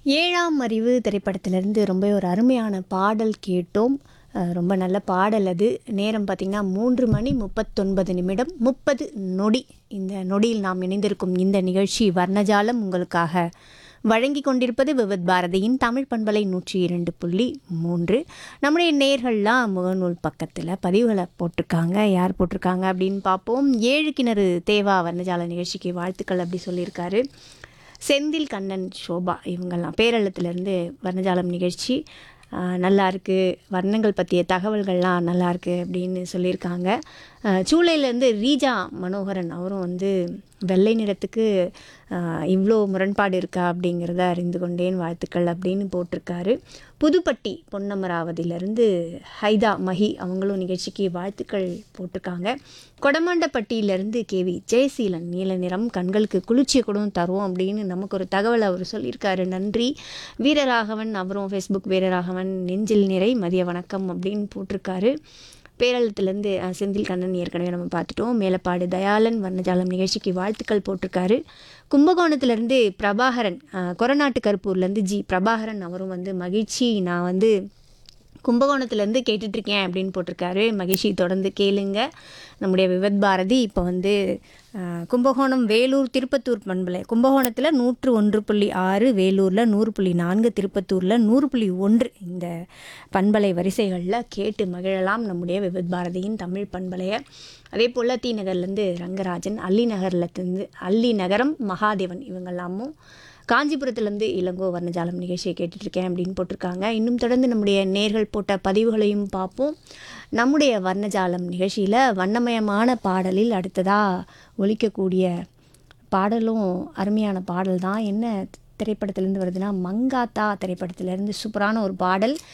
ஏழாம் அறிவு திரைப்படத்திலிருந்து ரொம்ப ஒரு அருமையான பாடல் கேட்டோம் அஹ் ரொம்ப நல்ல பாடல் அது நேரம் பார்த்திங்கன்னா மூன்று மணி முப்பத்தொன்பது நிமிடம் முப்பது நொடி இந்த நொடியில் நாம் இணைந்திருக்கும் இந்த நிகழ்ச்சி வர்ணஜாலம் உங்களுக்காக வழங்கி கொண்டிருப்பது விவித் பாரதியின் தமிழ் பண்பலை நூற்றி இரண்டு புள்ளி மூன்று நம்முடைய நேர்கள்லாம் முகநூல் பக்கத்தில் பதிவுகளை போட்டிருக்காங்க யார் போட்டிருக்காங்க அப்படின்னு பார்ப்போம் ஏழு கிணறு தேவா வர்ணஜால நிகழ்ச்சிக்கு வாழ்த்துக்கள் அப்படி சொல்லியிருக்காரு செந்தில் கண்ணன் சோபா இவங்கெல்லாம் பேரளத்துலேருந்து வர்ணஜாலம் நிகழ்ச்சி ஆஹ், நல்லா இருக்கு வர்ணங்கள் பற்றிய தகவல்கள்லாம் நல்லா இருக்கு அப்படின்னு சொல்லியிருக்காங்க ஆஹ், சூளையிலேருந்து ரீஜா மனோகரன் அவரும் வந்து வெள்ளை நிறத்துக்கு ஆஹ், இவ்வளோ முரண்பாடு இருக்கா அப்படிங்கிறத அறிந்து கொண்டேன் வாழ்த்துக்கள் அப்படின்னு போட்டிருக்காரு புதுப்பட்டி பொன்னமராவதியிலேருந்து ஹைதா மஹி அவங்களும் நிகழ்ச்சிக்கு வாழ்த்துக்கள் போட்டிருக்காங்க கொடமாண்டப்பட்டியிலேருந்து கேவி ஜெயசீலன் நீல நிறம் கண்களுக்கு குளிர்ச்சியை கூட தரும் அப்படின்னு நமக்கு ஒரு தகவல் அவர் சொல்லியிருக்காரு நன்றி வீரராகவன் அவரும் ஃபேஸ்புக் வீரராகவன் நெஞ்சில் நிறை மதிய வணக்கம் அப்படின்னு போட்டிருக்காரு பேரளத்துலேருந்து அஹ், செந்தில் கண்ணன் ஏற்கனவே நம்ம பார்த்துட்டோம் மேலப்பாடு தயாளன் வர்ணஜாலம் நிகழ்ச்சிக்கு வாழ்த்துக்கள் போட்டிருக்காரு கும்பகோணத்துலேருந்து பிரபாகரன் அஹ், கொரநாட்டு கருப்பூர்லேருந்து ஜி பிரபாகரன் அவரும் வந்து மகிழ்ச்சி நான் வந்து கும்பகோணத்துலேருந்து கேட்டுட்ருக்கேன் அப்படின்னு போட்டிருக்காரு மகிழ்ச்சி தொடர்ந்து கேளுங்க நம்முடைய விவத் பாரதி இப்போ வந்து அஹ், கும்பகோணம் வேலூர் திருப்பத்தூர் பண்பலை கும்பகோணத்தில் நூற்று ஒன்று புள்ளி ஆறு வேலூரில் நூறு புள்ளி நான்கு திருப்பத்தூரில் நூறு புள்ளி ஒன்று இந்த பண்பலை வரிசைகளில் கேட்டு மகிழலாம் நம்முடைய விவத் பாரதியின் தமிழ் பண்பலையை அதே போல் டி நகர்லேருந்து ரங்கராஜன் அல்லி நகர்லேருந்து அல்லி நகரம் மகாதேவன் இவங்கெல்லாமும் காஞ்சிபுரத்துலேருந்து இளங்கோ வர்ணஜாலம் நிகழ்ச்சியை கேட்டுட்ருக்கேன் அப்படின்னு போட்டிருக்காங்க இன்னும் தொடர்ந்து நம்முடைய நேர்கள் போட்ட பதிவுகளையும் பார்ப்போம் நம்முடைய வர்ணஜாலம் நிகழ்ச்சியில் வண்ணமயமான பாடலில் அடுத்ததாக ஒலிக்கக்கூடிய பாடலும் அருமையான பாடல் தான் என்ன திரைப்படத்திலேருந்து வருதுன்னா மங்காத்தா திரைப்படத்திலேருந்து சூப்பரான ஒரு பாடல்